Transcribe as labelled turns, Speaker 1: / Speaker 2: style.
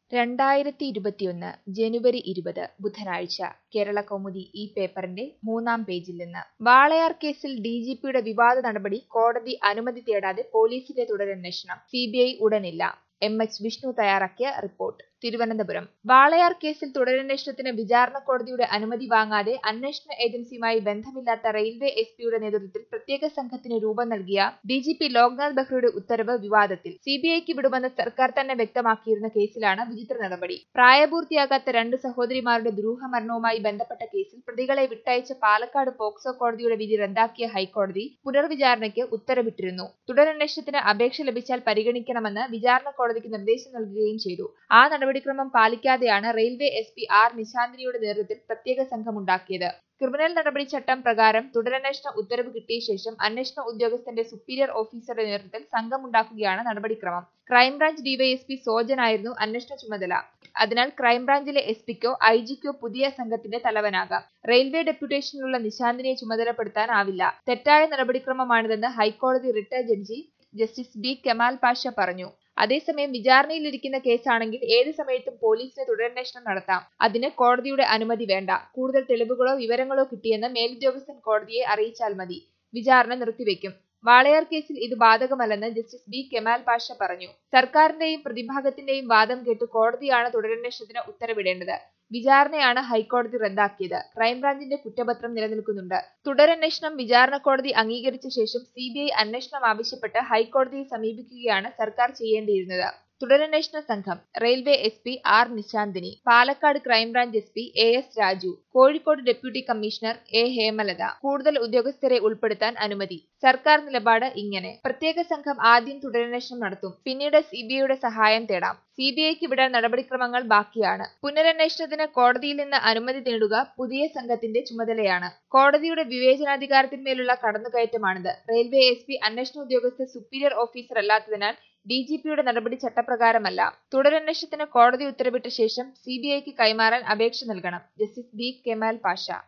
Speaker 1: രണ്ടായിരത്തി ഇരുപത്തിയൊന്ന് ജനുവരി ഇരുപത് ബുധനാഴ്ച കേരള കൗമുദി ഈ പേപ്പറിന്റെ മൂന്നാം പേജിൽ നിന്ന് വാളയാർ കേസിൽ ഡിജിപിയുടെ വിവാദ നടപടി കോടതി അനുമതി തേടാതെ പോലീസിന്റെ തുടരന്വേഷണം സിബിഐ ഉടനില്ല എം എച്ച് വിഷ്ണു തയ്യാറാക്കിയ റിപ്പോർട്ട് തിരുവനന്തപുരം വാളയാർ കേസിൽ തുടരന്വേഷണത്തിന് വിചാരണ കോടതിയുടെ അനുമതി വാങ്ങാതെ അന്വേഷണ ഏജൻസിയുമായി ബന്ധമില്ലാത്ത റെയിൽവേ എസ് പിയുടെ നേതൃത്വത്തിൽ പ്രത്യേക സംഘത്തിന് രൂപം നൽകിയ ഡിജിപി ലോക്നാഥ് ബെഹ്റയുടെ ഉത്തരവ് വിവാദത്തിൽ സിബിഐക്ക് വിടുമെന്ന് സർക്കാർ തന്നെ വ്യക്തമാക്കിയിരുന്ന കേസിലാണ് വിചിത്ര നടപടി പ്രായപൂർത്തിയാകാത്ത രണ്ട് സഹോദരിമാരുടെ ദുരൂഹമരണവുമായി ബന്ധപ്പെട്ട കേസിൽ പ്രതികളെ വിട്ടയച്ച പാലക്കാട് പോക്സോ കോടതിയുടെ വിധി റദ്ദാക്കിയ ഹൈക്കോടതി പുനർവിചാരണയ്ക്ക് ഉത്തരവിട്ടിരുന്നു തുടരന്വേഷണത്തിന് അപേക്ഷ ലഭിച്ചാൽ പരിഗണിക്കണമെന്ന് വിചാരണ കോടതിക്ക് നിർദ്ദേശം നൽകുകയും ചെയ്തു ആ നടപടിക്രമം പാലിക്കാതെയാണ് റെയിൽവേ എസ് പി ആർ നിശാന്തിനിയുടെ നേതൃത്വത്തിൽ പ്രത്യേക സംഘമുണ്ടാക്കിയത് ക്രിമിനൽ നടപടി ചട്ടം പ്രകാരം തുടരന്വേഷണ ഉത്തരവ് കിട്ടിയ ശേഷം അന്വേഷണ ഉദ്യോഗസ്ഥന്റെ സുപ്പീരിയർ ഓഫീസറുടെ നേതൃത്വത്തിൽ സംഘമുണ്ടാക്കുകയാണ് നടപടിക്രമം ക്രൈംബ്രാഞ്ച് ഡിവൈഎസ്പി സോജനായിരുന്നു അന്വേഷണ ചുമതല അതിനാൽ ക്രൈംബ്രാഞ്ചിലെ എസ് പിക്കോ ഐ ജിക്കോ പുതിയ സംഘത്തിന്റെ തലവനാകാം റെയിൽവേ ഡെപ്യൂട്ടേഷനിലുള്ള നിശാന്തിനെ ചുമതലപ്പെടുത്താനാവില്ല തെറ്റായ നടപടിക്രമമാണിതെന്ന് ഹൈക്കോടതി retire judge justice B Kemal Pasha പറഞ്ഞു അതേസമയം വിചാരണയിലിരിക്കുന്ന കേസാണെങ്കിൽ ഏത് സമയത്തും പോലീസിന് തുടരന്വേഷണം നടത്താം അതിന് കോടതിയുടെ അനുമതി വേണ്ട കൂടുതൽ തെളിവുകളോ വിവരങ്ങളോ കിട്ടിയെന്ന് മേലുദ്യോഗസ്ഥൻ കോടതിയെ അറിയിച്ചാൽ മതി വിചാരണ നിർത്തിവെക്കും വാളയാർ കേസിൽ ഇത് ബാധകമല്ലെന്ന് ജസ്റ്റിസ് ബി കെമാൽ പാഷ പറഞ്ഞു സർക്കാരിന്റെയും പ്രതിഭാഗത്തിന്റെയും വാദം കേട്ട് കോടതിയാണ് തുടരന്വേഷണത്തിന് ഉത്തരവിടേണ്ടത് വിചാരണയാണ് ഹൈക്കോടതി റദ്ദാക്കിയത് ക്രൈംബ്രാഞ്ചിന്റെ കുറ്റപത്രം നിലനിൽക്കുന്നുണ്ട് തുടരന്വേഷണം വിചാരണ കോടതി അംഗീകരിച്ച ശേഷം സിബിഐ അന്വേഷണം ആവശ്യപ്പെട്ട് ഹൈക്കോടതിയെ സമീപിക്കുകയാണ് സർക്കാർ ചെയ്യേണ്ടിയിരുന്നത് തുടരന്വേഷണ സംഘം railway S P R Nishanthini Palakkad crime branch S P A S Raju Kozhikode deputy commissioner A Hemalatha കൂടുതൽ ഉദ്യോഗസ്ഥരെ ഉൾപ്പെടുത്താൻ അനുമതി സർക്കാർ നിലപാട് ഇങ്ങനെ പ്രത്യേക സംഘം ആദ്യം തുടരന്വേഷണം നടത്തും പിന്നീട് സിബിഐയുടെ സഹായം തേടാം സിബിഐക്ക് വിടാൻ നടപടിക്രമങ്ങൾ ബാക്കിയാണ് പുനരന്വേഷണത്തിന് കോടതിയിൽ നിന്ന് അനുമതി നേടുക പുതിയ സംഘത്തിന്റെ ചുമതലയാണ് കോടതിയുടെ വിവേചനാധികാരത്തിന്മേലുള്ള കടന്നുകയറ്റമാണിത് റെയിൽവേ എസ് പി അന്വേഷണ ഉദ്യോഗസ്ഥ സുപ്പീരിയർ ഓഫീസർ അല്ലാത്തതിനാൽ ഡിജിപിയുടെ നടപടി ചട്ടപ്രകാരമല്ല തുടരന്വേഷണത്തിന് കോടതി ഉത്തരവിട്ട ശേഷം സിബിഐക്ക് കൈമാറാൻ അപേക്ഷ നൽകണം ജസ്റ്റിസ് ബി കെമാൽ പാഷ